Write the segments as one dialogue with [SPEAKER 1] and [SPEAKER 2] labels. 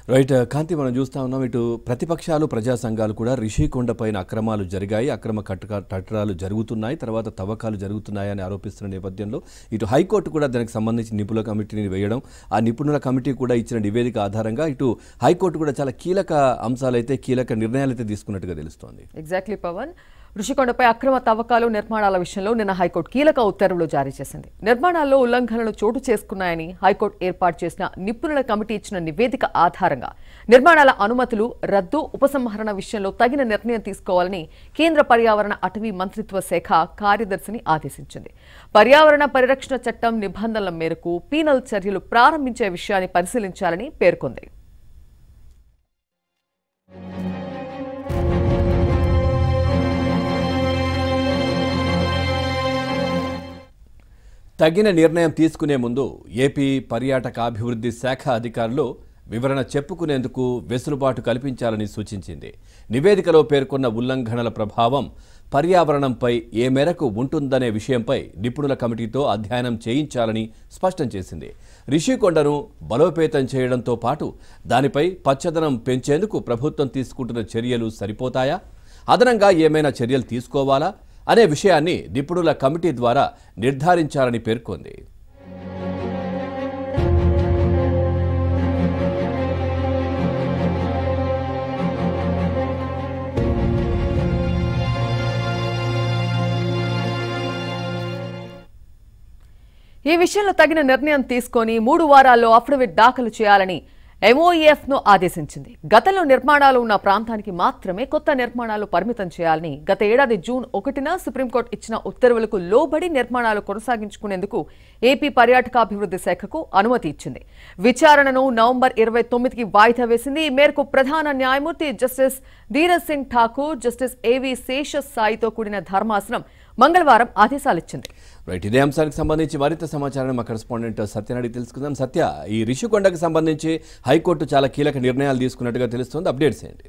[SPEAKER 1] Right కాంతి మనం చూస్తా ఉన్నాం ఇటు ప్రతిపక్షాలు ప్రజా సంఘాలు కూడా రిషికొండ పైన అక్రమాలు జరిగాయి అక్రమ కట్టక కట్టడాలు జరుగుతున్నాయి తర్వాత తవ్వకాలు జరుగుతున్నాయని ఆరోపిస్తున్న నేపథ్యంలో ఇటు హైకోర్టు కూడా దానికి సంబంధించి నిపుణుల కమిటీని వేయడం ఆ నిపుణుల కమిటీ కూడా ఇచ్చిన నివేదిక ఆధారంగా ఇటు హైకోర్టు కూడా చాలా కీలక అంశాలైతే కీలక నిర్ణయాలు అయితే తీసుకున్నట్టుగా తెలుస్తోంది
[SPEAKER 2] ఎగ్జాక్ట్లీ పవన్ ఋషికొండపై అక్రమ తవ్వకాలు నిర్మాణాల విషయంలో నిన్న హైకోర్టు కీలక ఉత్తర్వులు జారీ చేసింది నిర్మాణాల్లో ఉల్లంఘనలు చోటు చేసుకున్నాయని హైకోర్టు ఏర్పాటు చేసిన నిపుణుల కమిటీ ఇచ్చిన నివేదిక ఆధారంగా నిర్మాణాల అనుమతులు రద్దు ఉపసంహరణ విషయంలో తగిన నిర్ణయం తీసుకోవాలని కేంద్ర పర్యావరణ అటవీ మంత్రిత్వ శాఖ కార్యదర్శిని ఆదేశించింది పర్యావరణ పరిరక్షణ చట్టం నిబంధనల మేరకు పీనల్ చర్యలు ప్రారంభించే విషయాన్ని పరిశీలించాలని పేర్కొంది
[SPEAKER 1] తగిన నిర్ణయం తీసుకునే ముందు ఏపీ పర్యాటక అభివృద్ధి శాఖ అధికారులు వివరణ చెప్పుకునేందుకు వెసులుబాటు కల్పించాలని సూచించింది నివేదికలో పేర్కొన్న ఉల్లంఘనల ప్రభావం పర్యావరణంపై ఏ మేరకు ఉంటుందనే విషయంపై నిపుణుల కమిటీతో అధ్యయనం చేయించాలని స్పష్టం చేసింది రిషికొండను బలోపేతం చేయడంతో పాటు దానిపై పచ్చదనం పెంచేందుకు ప్రభుత్వం తీసుకుంటున్న చర్యలు సరిపోతాయా అదనంగా ఏమైనా చర్యలు తీసుకోవాలా అనే విషయాన్ని నిపుణుల కమిటీ ద్వారా నిర్ధారించాలని పేర్కొంది
[SPEAKER 2] ఈ విషయంలో తగిన నిర్ణయం తీసుకొని మూడు వారాల్లో అఫిడవిట్ దాఖలు చేయాలని ఎంఓఈఎఫ్ ను ఆదేశించింది గతంలో నిర్మాణాలు ఉన్న ప్రాంతానికి మాత్రమే కొత్త నిర్మాణాలు పరిమితం చేయాలని గత ఏడాది జూన్ ఒకటిన సుప్రీంకోర్టు ఇచ్చిన ఉత్తర్వులకు లోబడి నిర్మాణాలు కొనసాగించుకునేందుకు ఏపీ పర్యాటకాభివృద్ధి శాఖకు అనుమతి ఇచ్చింది విచారణను నవంబర్ ఇరవై తొమ్మిదికి వాయిదా వేసింది ఈ మేరకు ప్రధాన న్యాయమూర్తి justice Dheeraj Singh Thakur justice A V Sesha సాయితో కూడిన ధర్మాసనం మంగళవారం ఆదేశాలిచ్చింది
[SPEAKER 1] రైట్ ఇదే అంశానికి సంబంధించి మరింత సమాచారాన్ని మా కరెస్పాండెంట్ సత్యనాడి తెలుసుకుందాం సత్య ఈ రిషికొండకు సంబంధించి హైకోర్టు చాలా కీలక నిర్ణయాలు తీసుకున్నట్టుగా తెలుస్తుంది అప్డేట్స్ ఏంటి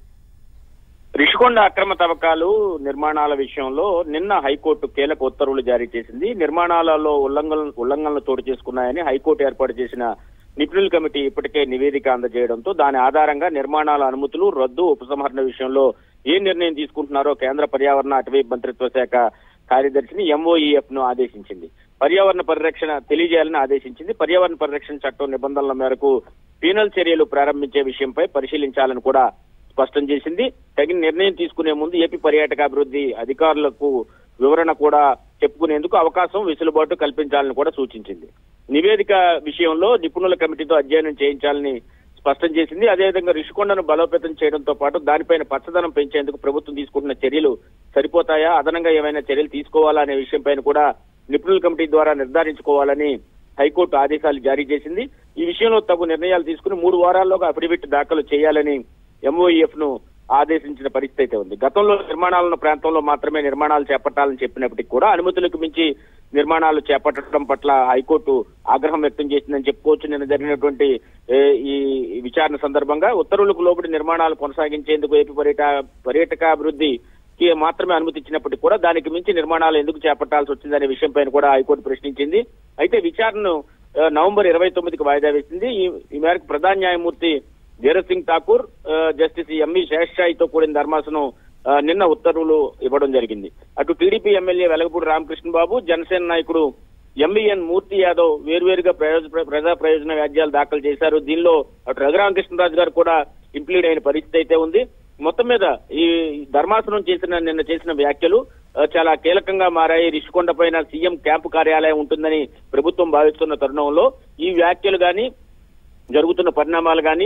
[SPEAKER 3] రిషికొండ అక్రమ తవ్వకాలు నిర్మాణాల విషయంలో నిన్న హైకోర్టు కీలక ఉత్తర్వులు జారీ చేసింది నిర్మాణాలలో ఉల్లంఘన ఉల్లంఘనలు చోటు చేసుకున్నాయని హైకోర్టు ఏర్పాటు చేసిన నిపుణుల కమిటీ ఇప్పటికే నివేదిక అందజేయడంతో దాని ఆధారంగా నిర్మాణాల అనుమతులు రద్దు ఉపసంహరణ విషయంలో ఏ నిర్ణయం తీసుకుంటున్నారో కేంద్ర పర్యావరణ అటవీ మంత్రిత్వ శాఖ కార్యదర్శిని ఎంఓఈఎఫ్ ను ఆదేశించింది పర్యావరణ పరిరక్షణ తెలియజేయాలని ఆదేశించింది పర్యావరణ పరిరక్షణ చట్టం నిబంధనల మేరకు పీనల్ చర్యలు ప్రారంభించే విషయంపై పరిశీలించాలని కూడా స్పష్టం చేసింది తగిన నిర్ణయం తీసుకునే ముందు ఏపీ పర్యాటకాభివృద్ధి అధికారులకు వివరణ కూడా చెప్పుకునేందుకు అవకాశం వెసులుబాటు కల్పించాలని కూడా సూచించింది నివేదిక విషయంలో నిపుణుల కమిటీతో అధ్యయనం చేయించాలని స్పష్టం చేసింది అదేవిధంగా రిషికొండను బలోపేతం చేయడంతో పాటు దానిపైన పచ్చదనం పెంచేందుకు ప్రభుత్వం తీసుకుంటున్న చర్యలు సరిపోతాయా అదనంగా ఏమైనా చర్యలు తీసుకోవాలా అనే విషయంపైన కూడా నిపుణుల కమిటీ ద్వారా నిర్ధారించుకోవాలని హైకోర్టు ఆదేశాలు జారీ చేసింది ఈ విషయంలో తగు నిర్ణయాలు తీసుకుని మూడు వారాల్లోగా అఫిడవిట్ దాఖలు చేయాలని ఎంఓఈఎఫ్ ను ఆదేశించిన పరిస్థితి అయితే ఉంది గతంలో నిర్మాణాలను ప్రాంతంలో మాత్రమే నిర్మాణాలు చేపట్టాలని చెప్పినప్పటికీ కూడా అనుమతులకు మించి నిర్మాణాలు చేపట్టడం పట్ల హైకోర్టు ఆగ్రహం వ్యక్తం చేసిందని చెప్పుకోవచ్చు నిన్న జరిగినటువంటి ఏ, ఈ విచారణ సందర్భంగా ఉత్తర్వులకు లోబడి నిర్మాణాలు కొనసాగించేందుకు ఏపీ పర్యట పర్యాటకాభివృద్ధికి మాత్రమే అనుమతి ఇచ్చినప్పటికీ కూడా దానికి మించి నిర్మాణాలు ఎందుకు చేపట్టాల్సి వచ్చిందనే విషయంపైన కూడా హైకోర్టు ప్రశ్నించింది అయితే విచారణను ఆ, నవంబర్ ఇరవై తొమ్మిదికి వాయిదా వేసింది ఈ ఈ మేరకు ప్రధాన న్యాయమూర్తి ధీరజ్ సింగ్ ఠాకూర్ ఆ, జస్టిస్ ఎంఈ శేషాయితో కూడిన ధర్మాసనం ఆ, నిన్న ఉత్తర్వులు ఇవ్వడం జరిగింది అటు టీడీపీ ఎమ్మెల్యే వెలగపూడి రామకృష్ణ బాబు జనసేన నాయకుడు ఎంఈఎన్ మూర్తి యాదవ్ వేర్వేరుగా ప్రయోజ ప్రజా ప్రయోజన వ్యాజ్యాలు దాఖలు చేశారు దీనిలో అటు రఘురామకృష్ణరాజు గారు కూడా ఇంప్లీడ్ అయిన పరిస్థితి అయితే ఉంది మొత్తం మీద ఈ ధర్మాసనం చేసిన నిన్న చేసిన వ్యాఖ్యలు ఆ, చాలా కీలకంగా మారాయి రిషికొండ పైన సీఎం క్యాంపు కార్యాలయం ఉంటుందని ప్రభుత్వం భావిస్తున్న తరుణంలో ఈ వ్యాఖ్యలు గాని జరుగుతున్న పరిణామాలు కానీ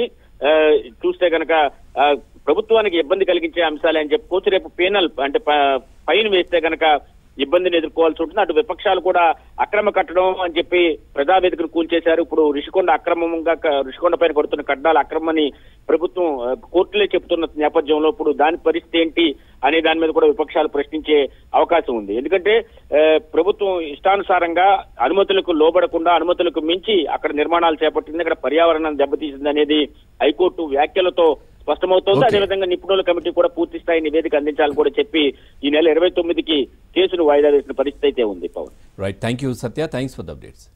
[SPEAKER 3] చూస్తే కనుక ఆ, ప్రభుత్వానికి ఇబ్బంది కలిగించే అంశాలే అని చెప్పుకోవచ్చు రేపు పేనల్ అంటే ప- ఫైన్ వేస్తే కనుక ఇబ్బందిని ఎదుర్కోవాల్సి ఉంటుంది అటు విపక్షాలు కూడా అక్రమ కట్టడం అని చెప్పి ప్రజావేదికను కూల్చేశారు ఇప్పుడు రిషికొండ అక్రమంగా క- రిషికొండ పైన కొడుతున్న కడ్డాలు అక్రమని ప్రభుత్వం ఆ, కోర్టులే చెబుతున్న నేపథ్యంలో ఇప్పుడు దాని పరిస్థితి ఏంటి అనే దాని మీద కూడా విపక్షాలు ప్రశ్నించే అవకాశం ఉంది ఎందుకంటే ఆ, ప్రభుత్వం ఇష్టానుసారంగా అనుమతులకు లోబడకుండా అనుమతులకు మించి అక్కడ నిర్మాణాలు చేపట్టింది అక్కడ పర్యావరణం దెబ్బతీసింది అనేది హైకోర్టు వ్యాఖ్యలతో స్పష్టమవుతోంది
[SPEAKER 1] Okay.
[SPEAKER 3] అదేవిధంగా నిపుణుల కమిటీ కూడా పూర్తి స్థాయి నివేదిక అందించాలని కూడా చెప్పి ఈ నెల ఇరవై తొమ్మిదికి కేసును వాయిదా వేసిన పరిస్థితి అయితే ఉంది Pawan
[SPEAKER 1] right thank you Satya thanks for the updates